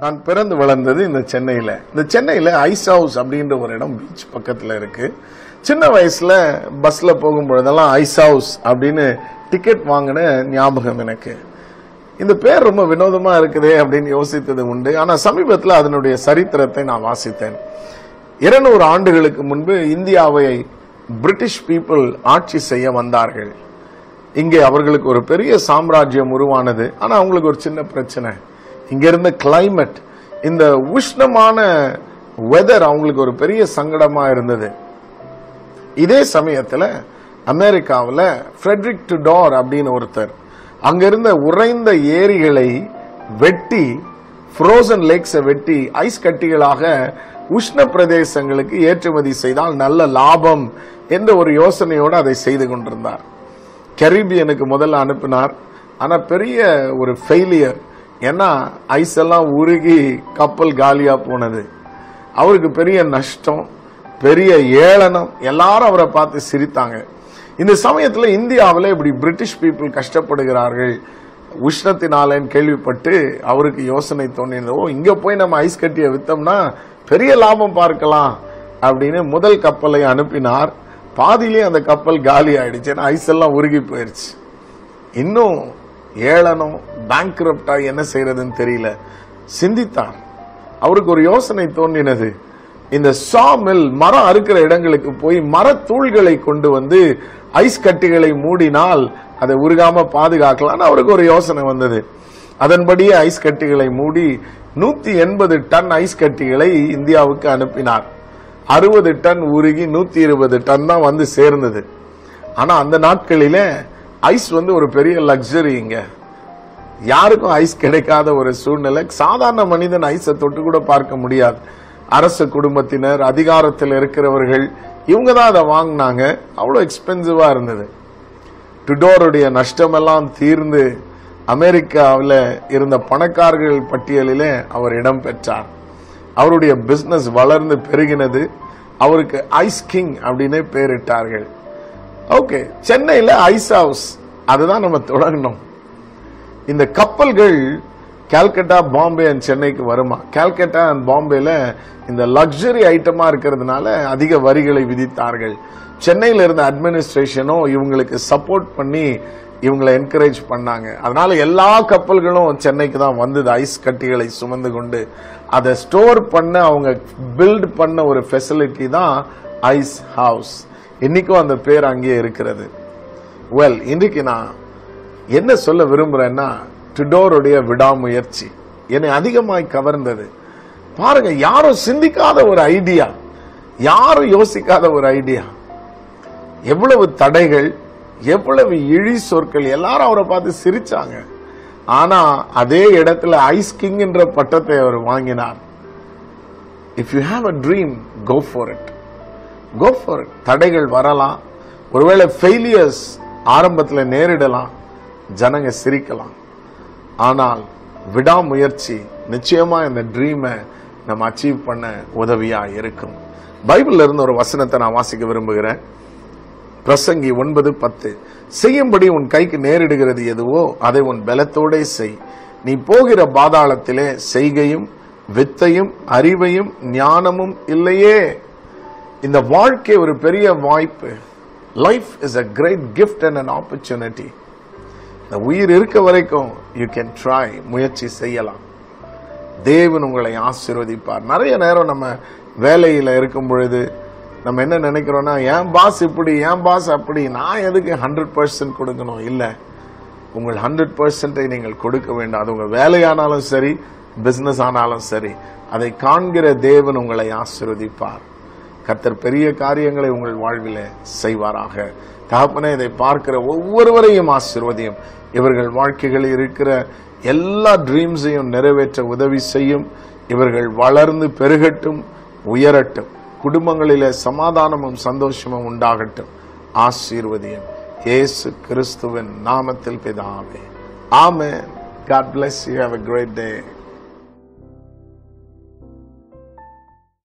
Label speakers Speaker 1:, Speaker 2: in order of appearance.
Speaker 1: நான் பிறந்து வளர்ந்தது இந்த சென்னையில இந்த சென்னையில ஐஸ் ஹவுஸ் அப்படின்ற ஒரு இடம் பீச் பக்கத்துல இருக்கு சின்ன வயசுல பஸ்ல போகும்பொழுதெல்லாம் ஐஸ் ஹவுஸ் அப்படின்னு டிக்கெட் வாங்கின ஞாபகம் எனக்கு இந்த பேர் ரொம்ப வினோதமா இருக்குதே அப்படின்னு யோசித்தது உண்டு ஆனா சமீபத்தில் அதனுடைய சரித்திரத்தை நான் வாசித்தேன் இருநூறு ஆண்டுகளுக்கு முன்பு இந்தியாவை பிரிட்டிஷ் பீப்புள் ஆட்சி செய்ய வந்தார்கள் இங்கே அவர்களுக்கு ஒரு பெரிய சாம்ராஜ்யம் உருவானது ஆனா அவங்களுக்கு ஒரு சின்ன பிரச்சனை இங்க இருந்த கிளைமேட் இந்த உஷ்ணமான வெதர் அவங்களுக்கு ஒரு பெரிய சங்கடமா இருந்தது இதே சமயத்துல அமெரிக்காவில் ஃப்ரெட்ரிக் டுடார் அப்படின்னு ஒருத்தர் அங்க இருந்த உறைந்த ஏரிகளை வெட்டி ஃப்ரோசன் லேக்ஸை வெட்டி ஐஸ் கட்டிகளாக உஷ்ண பிரதேசங்களுக்கு ஏற்றுமதி செய்தால் நல்ல லாபம் என்ற ஒரு யோசனையோடு அதை செய்து கொண்டிருந்தார் கரீபியனுக்கு முதல்ல அனுப்பினார் ஆனா பெரிய ஒரு ஃபெயிலியர் ஏன்னா ஐஸ் எல்லாம் உருகி கப்பல் காலியா போனது அவருக்கு பெரிய நஷ்டம் பெரிய ஏளனம் எல்லாரும் அவரை பார்த்து சிரித்தாங்க இந்த சமயத்துல இந்தியாவில் இப்படி பிரிட்டிஷ் பீப்புள் கஷ்டப்படுகிறார்கள் உஷ்ணத்தினாலன்னு கேள்விப்பட்டு அவருக்கு யோசனை தோணினது ஓ இங்க போய் நம்ம ஐஸ் கட்டியை வித்தோம்னா பெரிய லாபம் பார்க்கலாம் அப்படின்னு முதல் கப்பலை அனுப்பினார் பாதியிலே அந்த கப்பல் காலி ஆயிடுச்சு ஏன்னா ஐஸ் எல்லாம் உருகி போயிருச்சு இன்னும் ஏளனம் பேங்க் என்ன செய்யறதுன்னு தெரியல சிந்தித்தார் அவருக்கு ஒரு யோசனை தோன்றினது இந்த சா மில் மரம் அறுக்கிற இடங்களுக்கு போய் மரத்தூள்களை கொண்டு வந்து ஐஸ் கட்டிகளை மூடினால் அதை உருகாம பாதுகாக்கலாம்னு அவருக்கு ஒரு யோசனை வந்தது அதன்படியே ஐஸ் கட்டிகளை மூடி நூத்தி எண்பது டன் ஐஸ் கட்டிகளை இந்தியாவுக்கு அனுப்பினார் அறுபது டன் உருகி நூத்தி இருபது டன் தான் வந்து சேர்ந்தது ஆனா அந்த நாட்களிலே ஐஸ் வந்து ஒரு பெரிய லக்ஸரி இங்க யாருக்கும் ஐஸ் கிடைக்காத ஒரு சூழ்நிலை சாதாரண மனிதன் ஐஸை தொட்டு கூட பார்க்க முடியாது அரச குடும்பத்தினர் அதிகாரத்தில் இருக்கிறவர்கள் இவங்க தான் அதை வாங்கினாங்க அவ்வளோ எக்ஸ்பென்சிவா இருந்தது டுடோருடைய நஷ்டமெல்லாம் தீர்ந்து அமெரிக்காவில் இருந்த பணக்காரர்கள் பட்டியலிலே அவர் இடம் பெற்றார் அவருடைய பிசினஸ் வளர்ந்து பெருகினது அவருக்கு ஐஸ் கிங் அப்படின்னு பேரிட்டார்கள் ஓகே சென்னையில் ஐஸ் ஹவுஸ் அதுதான் நம்ம தொடங்கணும் இந்த கப்பல்கள் கால்கட்டா பாம்பே அண்ட் சென்னைக்கு வருமா கால்கட்டா அண்ட் பாம்பேல இந்த லக்ஸரி ஐட்டமா இருக்கிறதுனால அதிக வரிகளை விதித்தார்கள் சென்னையில இருந்த அட்மினிஸ்ட்ரேஷனும் இவங்களுக்கு சப்போர்ட் பண்ணி இவங்களை என்கரேஜ் பண்ணாங்க அதனால எல்லா கப்பல்களும் சென்னைக்கு தான் வந்தது ஐஸ் கட்டிகளை சுமந்து கொண்டு அதை ஸ்டோர் பண்ண அவங்க பில்ட் பண்ண ஒரு ஃபெசிலிட்டி தான் ஐஸ் ஹவுஸ் இன்னைக்கும் அந்த பேர் அங்கேயே இருக்கிறது வெல் இன்றைக்கு நான் என்ன சொல்ல விரும்புறேன்னா டுடோருடைய விடாமுயற்சி என்னை அதிகமாய் கவர்ந்தது பாருங்க யாரும் சிந்திக்காத ஒரு ஐடியா யாரும் யோசிக்காத ஒரு ஐடியா எவ்வளவு தடைகள் எவ்வளவு இழி சொற்கள் எல்லாரும் அவரை பார்த்து சிரிச்சாங்க ஆனா அதே இடத்துல ஐஸ் கிங் என்ற பட்டத்தை அவர் வாங்கினார் if you have a dream go for it go for it தடைகள் வரலாம் ஒருவேளை ஃபெயிலியர்ஸ் ஆரம்பத்தில் நேரிடலாம் ஜனங்க சிரிக்கலாம் ஆனால் விடாமுயற்சி நிச்சயமா இந்த ட்ரீமை நம்ம அச்சீவ் பண்ண உதவியா இருக்கும் பைபிள்ல இருந்து ஒரு வசனத்தை நான் வாசிக்க விரும்புகிறேன் பிரசங்கி ஒன்பது பத்து செய்யும்படி உன் கைக்கு நேரிடுகிறது எதுவோ அதை உன் பலத்தோடே செய் நீ போகிற பாதாளத்திலே செய்கையும் வித்தையும் அறிவையும் ஞானமும் இல்லையே இந்த வாழ்க்கை ஒரு பெரிய வாய்ப்பு life is a great gift and an opportunity இந்த உயிர் இருக்க வரைக்கும் யூ கேன் ட்ரை முயற்சி செய்யலாம் தேவன் உங்களை ஆசீர்வதிப்பார் நிறைய நேரம் நம்ம வேலையில் இருக்கும் பொழுது நம்ம என்ன நினைக்கிறோம்னா என் பாஸ் இப்படி என் பாஸ் அப்படி நான் எதுக்கு ஹண்ட்ரட் பர்சன்ட் கொடுக்கணும் இல்லை உங்கள் ஹண்ட்ரட் பர்சன்டை நீங்கள் கொடுக்க வேண்டாம் அது உங்கள் வேலையானாலும் சரி பிசினஸ் ஆனாலும் சரி அதை காண்கிற தேவன் உங்களை ஆசீர்வதிப்பார் கர்த்தர் பெரிய காரியங்களை உங்கள் வாழ்வில் செய்வாராக தகப்பனே இதை பார்க்கிற ஒவ்வொருவரையும் ஆசீர்வதியும் இவர்கள் வாழ்க்கைகளில் இருக்கிற எல்லா ட்ரீம்ஸையும் நிறைவேற்ற உதவி செய்யும் இவர்கள் வளர்ந்து பெருகட்டும் உயரட்டும் குடும்பங்களிலே சமாதானமும் சந்தோஷமும் உண்டாகட்டும் ஆசீர்வதியும் இயேசு கிறிஸ்துவின் நாமத்தில் பிதாவே ஆமென் God bless you. Have a great day.